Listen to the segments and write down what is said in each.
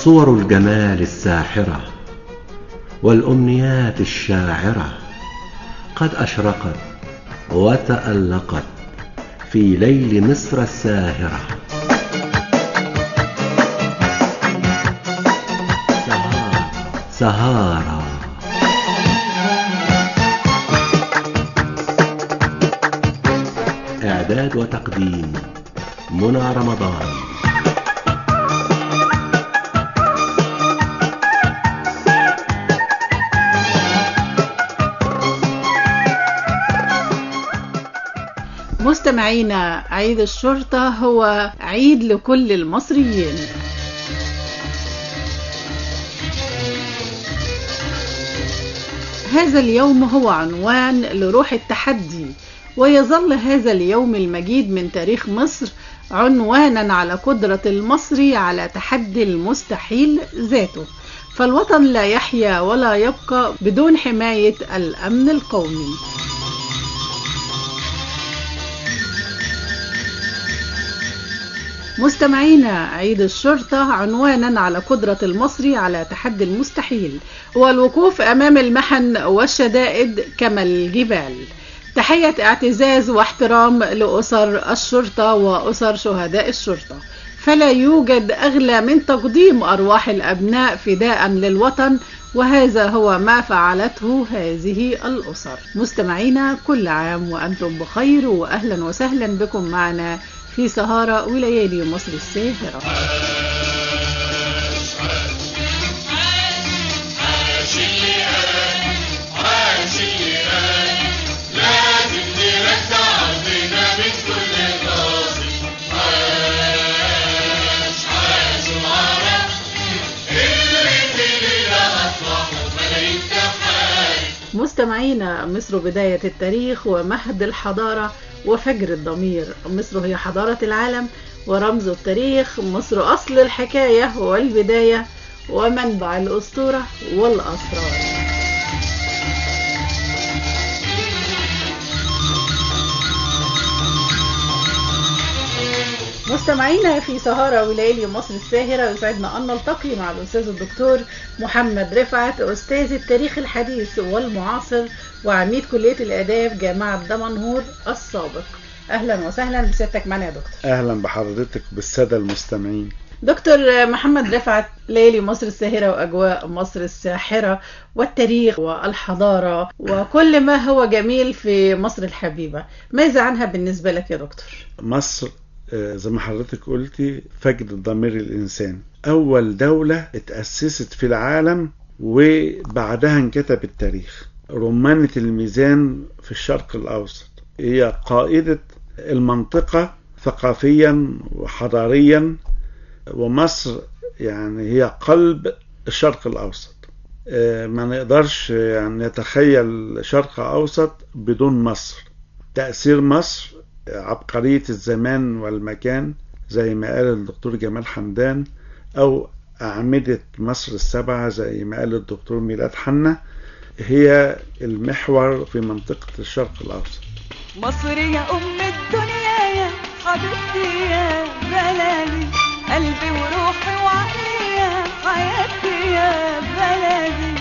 وصور الجمال الساحرة والأمنيات الشاعرة قد أشرقت وتألقت في ليل مصر الساهرة سهارة سهارة إعداد وتقديم منى رمضان مستمعينا عيد الشرطة هو عيد لكل المصريين هذا اليوم هو عنوان لروح التحدي ويظل هذا اليوم المجيد من تاريخ مصر عنوانا على قدرة المصري على تحدي المستحيل ذاته فالوطن لا يحيا ولا يبقى بدون حماية الأمن القومي مستمعينا عيد الشرطة عنوانا على قدرة المصري على تحدي المستحيل والوقوف أمام المحن والشدائد كما الجبال تحية اعتزاز واحترام لأسر الشرطة وأسر شهداء الشرطة فلا يوجد أغلى من تقديم أرواح الأبناء فداء للوطن وهذا هو ما فعلته هذه الأسر مستمعينا كل عام وأنتم بخير وأهلا وسهلا بكم معنا في سهارة وليالي مصر الساهرة مستمعينا مصر بداية التاريخ ومهد الحضارة وفجر الضمير مصر هي حضارة العالم ورمز التاريخ مصر أصل الحكاية والبداية ومنبع الأسطورة والأسرار مستمعينا في سهرة وليالي مصر الساهرة يسعدنا أن نلتقي مع الأستاذ الدكتور محمد رفعت أستاذ التاريخ الحديث والمعاصر وعميد كلية الآداب جامعة دمنهور السابق أهلا وسهلا بسيادتك معنا يا دكتور أهلا بحضرتك بالسادة المستمعين دكتور محمد رفعت ليالي مصر الساهرة وأجواء مصر الساحرة والتاريخ والحضارة وكل ما هو جميل في مصر الحبيبة ماذا عنها بالنسبة لك يا دكتور؟ مصر زي ما حضرتك قلتي فجر ضمير الإنسان أول دولة اتأسست في العالم وبعدها انكتب التاريخ رمانة الميزان في الشرق الأوسط هي قائدة المنطقة ثقافيا وحضاريا ومصر يعني هي قلب الشرق الأوسط ما نقدرش يعني نتخيل شرق أوسط بدون مصر تأثير مصر عبقرية الزمان والمكان زي ما قال الدكتور جمال حمدان أو أعمدة مصر السبعة زي ما قال الدكتور ميلاد حنا هي المحور في منطقة الشرق الأوسط مصر يا أم الدنيا يا حبيبتي يا بلدي قلبي وروحي وعقلي يا حياتي يا بلدي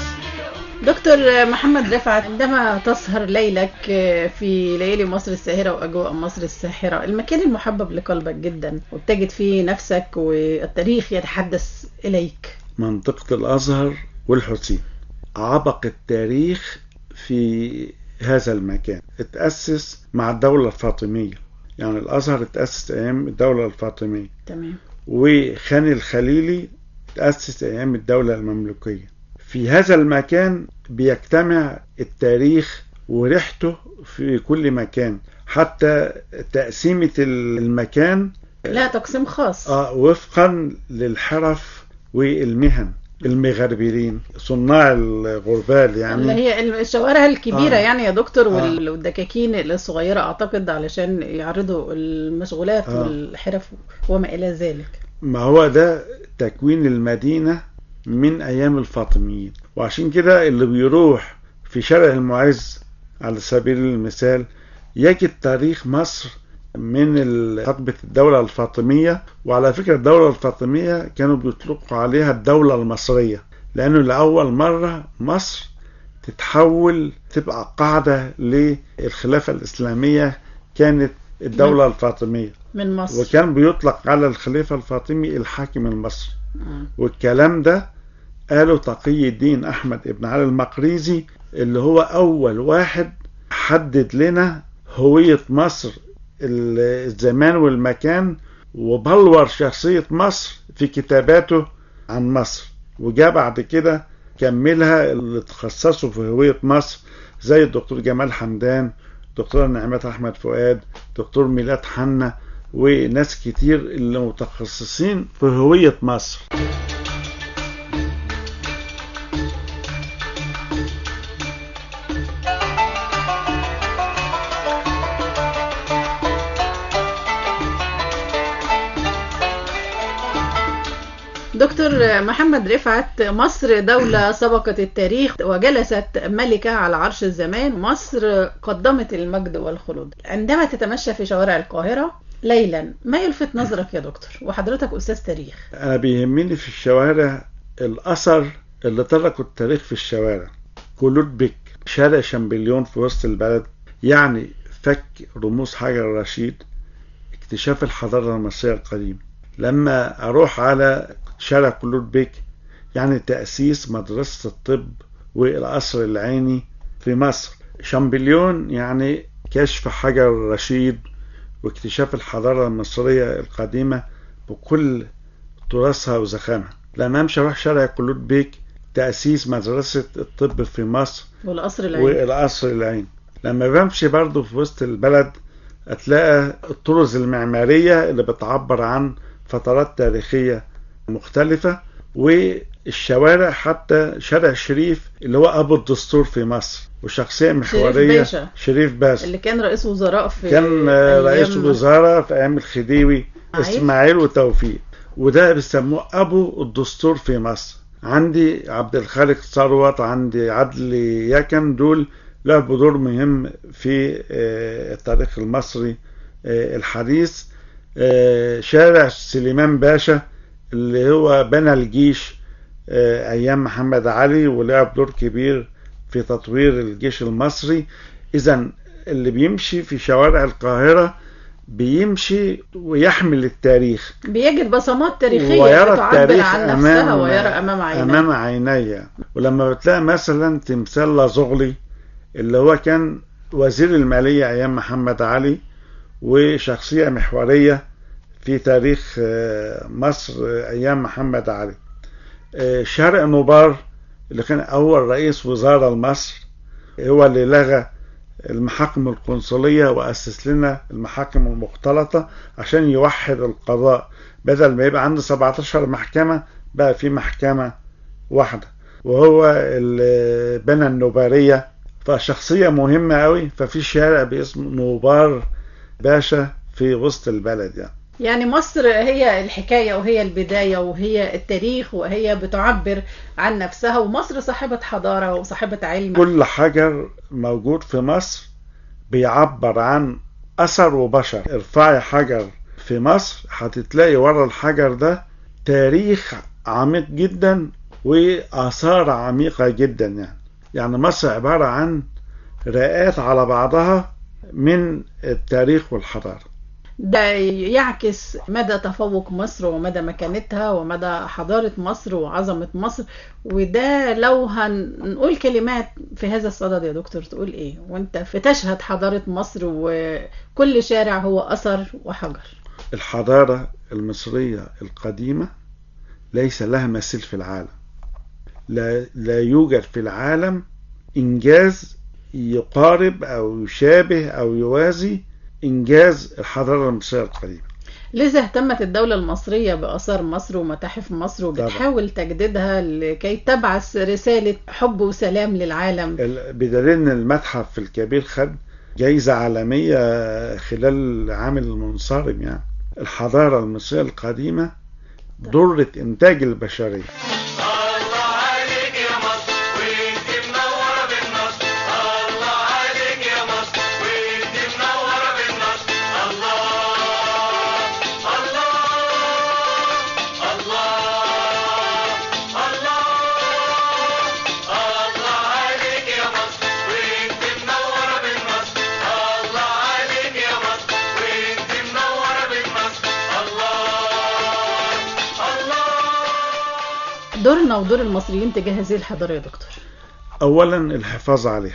دكتور محمد رفعت عندما تسهر ليلك في ليالي مصر الساهرة وأجواء مصر الساحرة المكان المحبب لقلبك جدا وبتجد فيه نفسك والتاريخ يتحدث إليك منطقة الأزهر والحسين عبق التاريخ في هذا المكان اتأسس مع الدولة الفاطمية يعني الأزهر اتأسس أيام الدولة الفاطمية تمام وخان الخليلي تأسس أيام الدولة المملوكية في هذا المكان بيجتمع التاريخ وريحته في كل مكان حتى تقسيمة المكان لا تقسيم خاص آه وفقا للحرف والمهن المغربلين صناع الغربال يعني اللي هي الشوارع الكبيرة آه. يعني يا دكتور آه. والدكاكين الصغيرة أعتقد علشان يعرضوا المشغولات آه. والحرف وما إلى ذلك ما هو ده تكوين المدينة من أيام الفاطميين وعشان كده اللي بيروح في شارع المعز على سبيل المثال يجد تاريخ مصر من ال- حقبة الدولة الفاطمية وعلى فكرة الدولة الفاطمية كانوا بيطلقوا عليها الدولة المصرية لأنه لأول مرة مصر تتحول تبقى قاعدة للخلافة الإسلامية كانت الدولة الفاطمية من مصر وكان بيطلق على الخليفة الفاطمي الحاكم المصري مم. والكلام ده قاله تقي الدين أحمد ابن علي المقريزي اللي هو أول واحد حدد لنا هوية مصر ال- الزمان والمكان وبلور شخصية مصر في كتاباته عن مصر وجاء بعد كده كملها اللي تخصصوا في هوية مصر زي الدكتور جمال حمدان دكتور نعمات أحمد فؤاد دكتور ميلاد حنا وناس كتير اللي متخصصين في هوية مصر دكتور محمد رفعت مصر دولة سبقت التاريخ وجلست ملكة على عرش الزمان مصر قدمت المجد والخلود عندما تتمشى في شوارع القاهرة ليلا ما يلفت نظرك يا دكتور وحضرتك أستاذ تاريخ أنا بيهمني في الشوارع الأثر اللي تركه التاريخ في الشوارع كلود بيك شارع شامبليون في وسط البلد يعني فك رموز حجر رشيد اكتشاف الحضارة المصرية القديمة لما أروح على شارع كلود بيك يعني تأسيس مدرسة الطب والقصر العيني في مصر شامبليون يعني كشف حجر رشيد واكتشاف الحضارة المصرية القديمة بكل تراثها وزخامها لما امشي اروح شارع كلود بيك تأسيس مدرسة الطب في مصر والقصر العيني والقصر العين لما بمشي برضو في وسط البلد هتلاقي الطرز المعمارية اللي بتعبر عن فترات تاريخية مختلفة والشوارع حتى شارع الشريف اللي هو أبو الدستور في مصر وشخصية محورية باشا. شريف باشا اللي كان رئيس وزراء في كان آه، رئيس أيام- وزراء في ايام الخديوي إسماعيل. اسماعيل وتوفيق وده بيسموه ابو الدستور في مصر عندي عبد الخالق ثروت عندي عدل يكن دول لعبوا دور مهم في آه، التاريخ المصري آه، الحديث آه، شارع سليمان باشا اللي هو بنى الجيش آه، ايام محمد علي ولعب دور كبير في تطوير الجيش المصري اذا اللي بيمشي في شوارع القاهرة بيمشي ويحمل التاريخ بيجد بصمات تاريخية ويرى بتعبر التاريخ عن أمام نفسها ويرى أمام عينيه أمام عيني ولما بتلاقي مثلا تمثال لازغلي اللي هو كان وزير المالية أيام محمد علي وشخصية محورية في تاريخ آه، مصر آه، أيام محمد علي آه، شرق نوبار اللي كان أول رئيس وزارة لمصر هو اللي لغى المحاكم القنصلية وأسس لنا المحاكم المختلطة عشان يوحد القضاء بدل ما يبقى عنده 17 محكمة بقى في محكمة واحدة وهو اللي بنى النوبارية فشخصية مهمة قوي ففي شارع باسم نوبار باشا في وسط البلد يعني يعني مصر هي الحكاية وهي البداية وهي التاريخ وهي بتعبر عن نفسها ومصر صاحبة حضارة وصاحبة علم كل حجر موجود في مصر بيعبر عن أثر وبشر ارفعي حجر في مصر هتتلاقي ورا الحجر ده تاريخ عميق جدا وآثار عميقة جدا يعني يعني مصر عبارة عن رئات على بعضها من التاريخ والحضارة ده يعكس مدى تفوق مصر ومدى مكانتها ومدى حضارة مصر وعظمة مصر وده لو هنقول كلمات في هذا الصدد يا دكتور تقول ايه وانت في تشهد حضارة مصر وكل شارع هو أثر وحجر الحضارة المصرية القديمة ليس لها مثيل في العالم لا, لا يوجد في العالم إنجاز يقارب أو يشابه أو يوازي إنجاز الحضارة المصرية القديمة لذا اهتمت الدولة المصرية بآثار مصر ومتاحف مصر وبتحاول تجديدها لكي تبعث رسالة حب وسلام للعالم ال- بدليل ان المتحف الكبير خد جايزة عالمية خلال العام المنصرم يعني الحضارة المصرية القديمة ضرة إنتاج البشرية الله عليك يا مصر وانت منورة بالنصر الله عليك يا مصر وانت منورة بالنصر الله دورنا ودور المصريين تجاه هذه الحضارة يا دكتور اولا الحفاظ عليها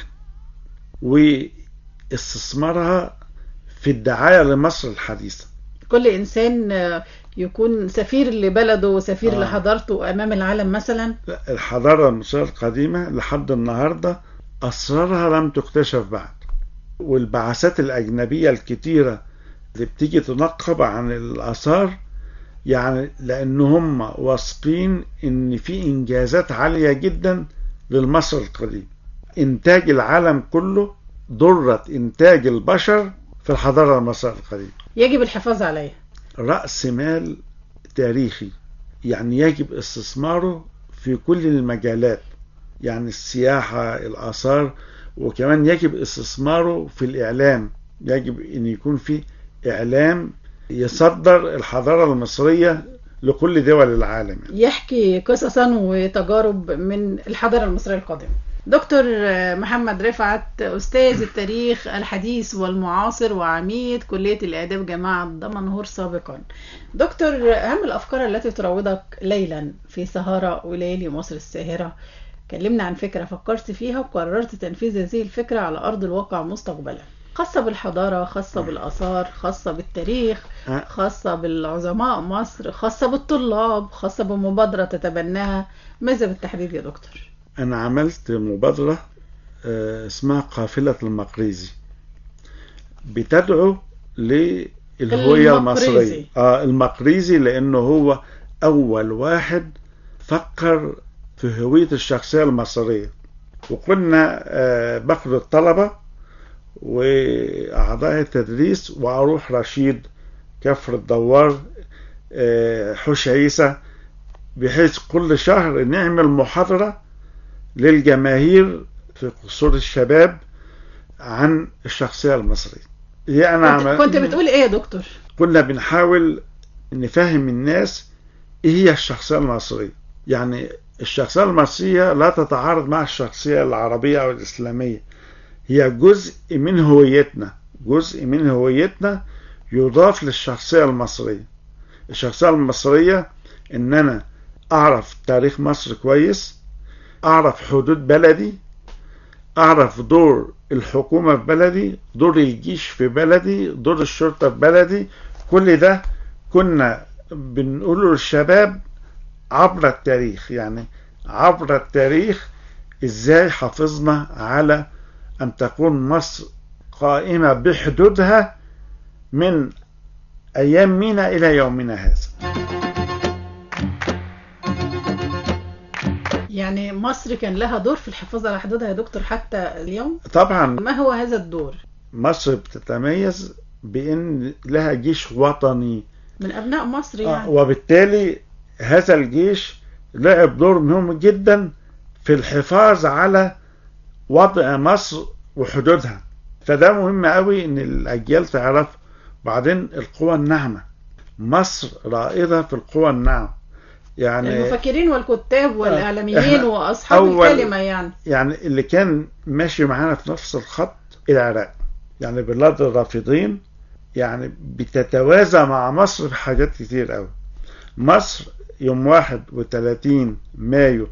واستثمارها في الدعايه لمصر الحديثه كل إنسان آه، يكون سفير لبلده وسفير آه. لحضارته أمام العالم مثلا لا، الحضاره المصريه القديمه لحد النهارده اسرارها لم تكتشف بعد والبعثات الاجنبيه الكتيره اللي بتيجي تنقب عن الاثار يعني لان هم واثقين ان في انجازات عاليه جدا للمصر القديم انتاج العالم كله ضرة انتاج البشر في الحضاره المصريه القديمه يجب الحفاظ عليها رأس مال تاريخي يعني يجب استثماره في كل المجالات يعني السياحة الآثار وكمان يجب استثماره في الإعلام يجب أن يكون في إعلام يصدر الحضارة المصرية لكل دول العالم يعني. يحكي قصصا وتجارب من الحضارة المصرية القديمة دكتور محمد رفعت أستاذ التاريخ الحديث والمعاصر وعميد كلية الآداب جامعة دمنهور سابقا دكتور أهم الأفكار التي تراودك ليلا في سهرة وليالي مصر الساهرة كلمنا عن فكرة فكرت فيها وقررت تنفيذ هذه الفكرة على أرض الواقع مستقبلا خاصة بالحضارة خاصة بالآثار خاصة بالتاريخ أه. خاصة بالعظماء مصر خاصة بالطلاب خاصة بمبادرة تتبناها ماذا بالتحديد يا دكتور؟ أنا عملت مبادرة آه، اسمها قافلة المقريزي بتدعو للهوية المقريزي. المصرية آه المقريزي لأنه هو أول واحد فكر في هوية الشخصية المصرية وكنا آه، باخد الطلبة وأعضاء التدريس وأروح رشيد كفر الدوار آه، حوش عيسى بحيث كل شهر نعمل محاضرة للجماهير في قصور الشباب عن الشخصية المصرية هي أنا كنت, عمل- كنت بتقول إيه يا دكتور؟ كنا بنحاول نفهم الناس ايه هي الشخصية المصرية يعني الشخصية المصرية لا تتعارض مع الشخصية العربية أو الإسلامية هي جزء من هويتنا جزء من هويتنا يضاف للشخصية المصرية الشخصية المصرية إن أنا أعرف تاريخ مصر كويس أعرف حدود بلدي أعرف دور الحكومة في بلدي دور الجيش في بلدي دور الشرطة في بلدي كل ده كنا بنقوله للشباب عبر التاريخ يعني عبر التاريخ ازاي حافظنا على ان تكون مصر قائمة بحدودها من ايام مينا الى يومنا هذا يعني مصر كان لها دور في الحفاظ على حدودها يا دكتور حتى اليوم طبعا ما هو هذا الدور مصر بتتميز بان لها جيش وطني من أبناء مصر آه، يعني وبالتالي هذا الجيش لعب دور مهم جدا في الحفاظ على وضع مصر وحدودها فده مهم قوي ان الاجيال تعرف بعدين القوى الناعمه مصر رائده في القوى الناعمه يعني المفكرين والكتاب والإعلاميين إحنا وأصحاب أول- الكلمة يعني يعني اللي كان ماشي معانا في نفس الخط العراق يعني بلاد الرافضين يعني بتتوازى مع مصر في حاجات كتير قوي مصر يوم 31 مايو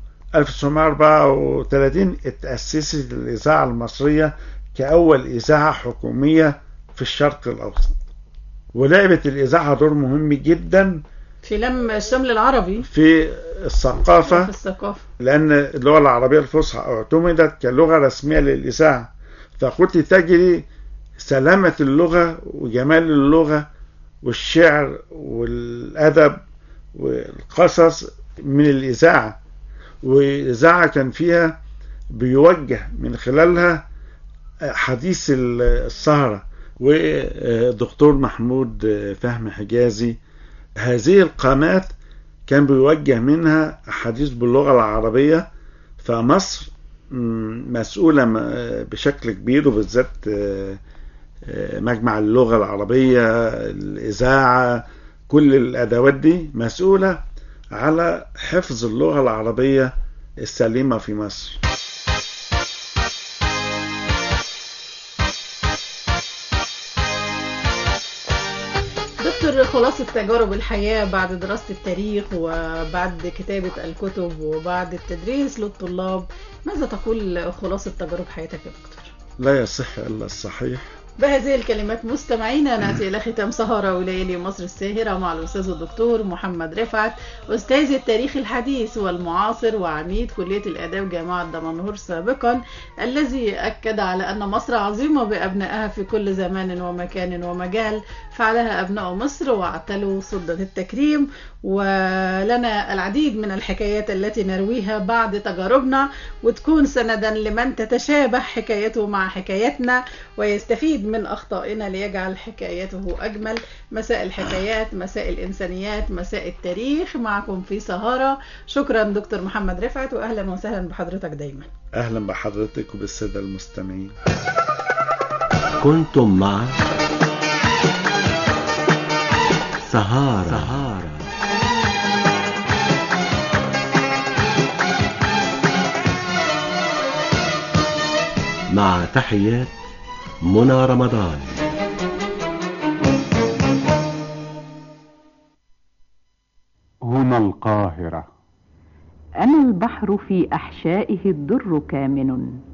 1934 اتأسست الإذاعة المصرية كأول إذاعة حكومية في الشرق الأوسط ولعبت الإذاعة دور مهم جدا في لم الشمل العربي في في الثقافة الثقافة لأن اللغة العربية الفصحى اعتمدت كلغة رسمية للإذاعة فكنت تجري سلامة اللغة وجمال اللغة والشعر والأدب والقصص من الإذاعة والإذاعة كان فيها بيوجه من خلالها حديث السهرة ودكتور محمود فهمي حجازي هذه القامات كان بيوجه منها حديث باللغة العربية فمصر م، مسؤولة م- بشكل كبير وبالذات آه، آه، مجمع اللغة العربية الإذاعة كل الأدوات دي مسؤولة على حفظ اللغة العربية السليمة في مصر دكتور دكتور خلاصة تجارب الحياة بعد دراسة التاريخ وبعد كتابة الكتب وبعد التدريس للطلاب ماذا تقول خلاصة تجارب حياتك يا دكتور؟ لا يصح إلا الصحيح بهذه الكلمات مستمعينا ناتي الى ختام سهره وليالي مصر الساهره مع الاستاذ الدكتور محمد رفعت استاذ التاريخ الحديث والمعاصر وعميد كليه الاداب جامعه دمنهور سابقا الذي اكد على ان مصر عظيمه بابنائها في كل زمان ومكان ومجال فعلها ابناء مصر واعتلوا سده التكريم ولنا العديد من الحكايات التي نرويها بعد تجاربنا وتكون سندا لمن تتشابه حكايته مع حكايتنا ويستفيد من أخطائنا ليجعل حكايته أجمل مساء الحكايات مساء الإنسانيات مساء التاريخ معكم في سهارة شكرا دكتور محمد رفعت وأهلا وسهلا بحضرتك دايما أهلا بحضرتك وبالسادة المستمعين كنتم مع سهارة, سهارة. مع تحيات منى رمضان هنا القاهرة أنا البحر في أحشائه الدر كامن